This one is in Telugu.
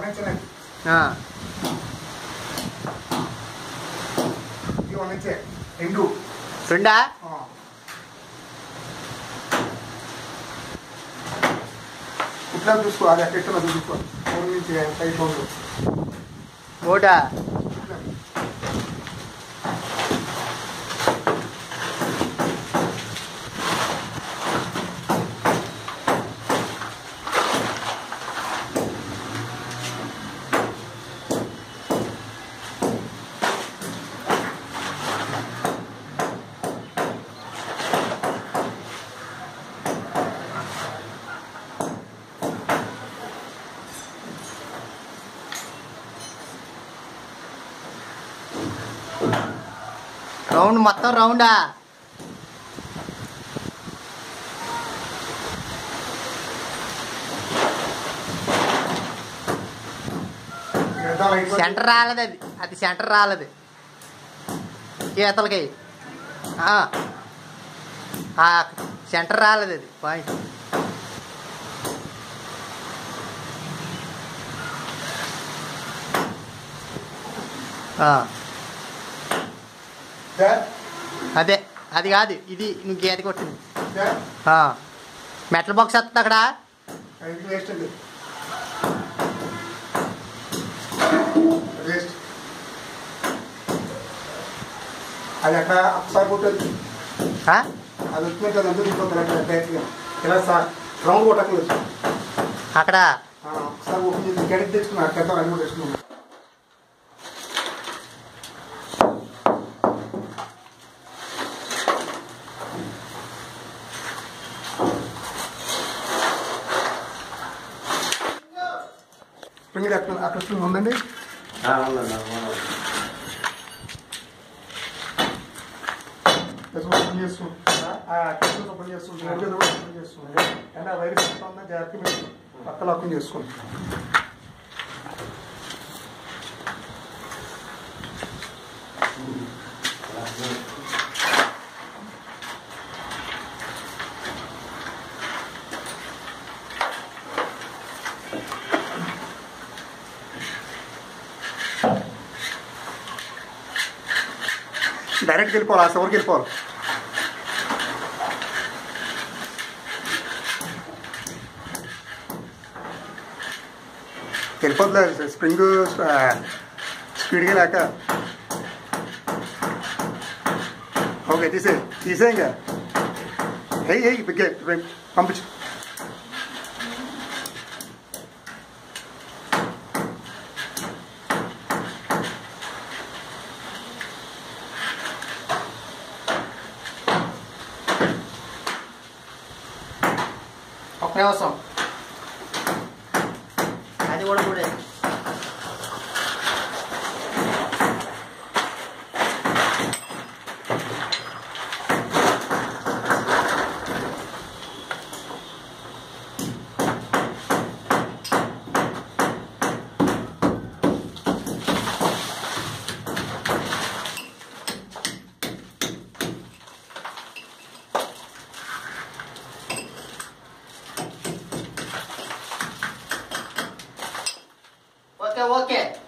ఇంచున్నాయి ఆ, ఇది వన్ ఇంచే రెండు రెండా ఆ. ఇట్లా చూసుకో అది ఎక్కడ ఎట్లా చూసుకో ఫోన్ నుంచి సైడ్ ఫోన్ ఓటా రౌండ్ మొత్తం రౌండా సెంటర్ రాలేదు అది అది సెంటర్ రాలేదు గీతలకి ఆ. ఆ, సెంటర్ రాలేదు అది పాయింట్ ఆ, అదే అది కాదు ఇది నువ్వు గీత కొట్టింది ఆ. మెటల్ బాక్స్ వస్తుంది అక్కడ వేస్ట్ అండి వేస్ట్ అది అక్కడ ఒకసారి కొట్టదు ఆ? అది వచ్చినట్టు అది అందరూ ఇంకొక టైట్గా ఇలా సార్ రౌండ్ కొట్టకలేదు అక్కడ ఆ, ఒకసారి ఓపెన్ చేసి గడికి తెచ్చుకున్నా అక్కడ అన్ని కూడా తెచ్చుకున్నాను స్ప్రింగ్ అక్కడ అక్కడ స్ప్రింగ్ ఉందండి ఓపెన్ చేస్తుంటా ఓపెన్ చేస్తుంటా ఓపెన్ చేస్తుంటా అండ్ ఆ వైరస్ ఉందా జాగ్రత్త మీరు పక్కన ఓపెన్ చేసుకోండి డైరెక్ట్ వెళ్ళిపోవాలి ఆ సవర్కి వెళ్ళిపోవాలి వెళ్ళిపోతుంది స్ప్రింగ్ స్పీడ్గా లేక ఓకే తీసే తీసే ఇంకా హే హే బిగ్గే పంపించు ఒక నిమిషం అది కూడా కూడా ఓకే ఓకే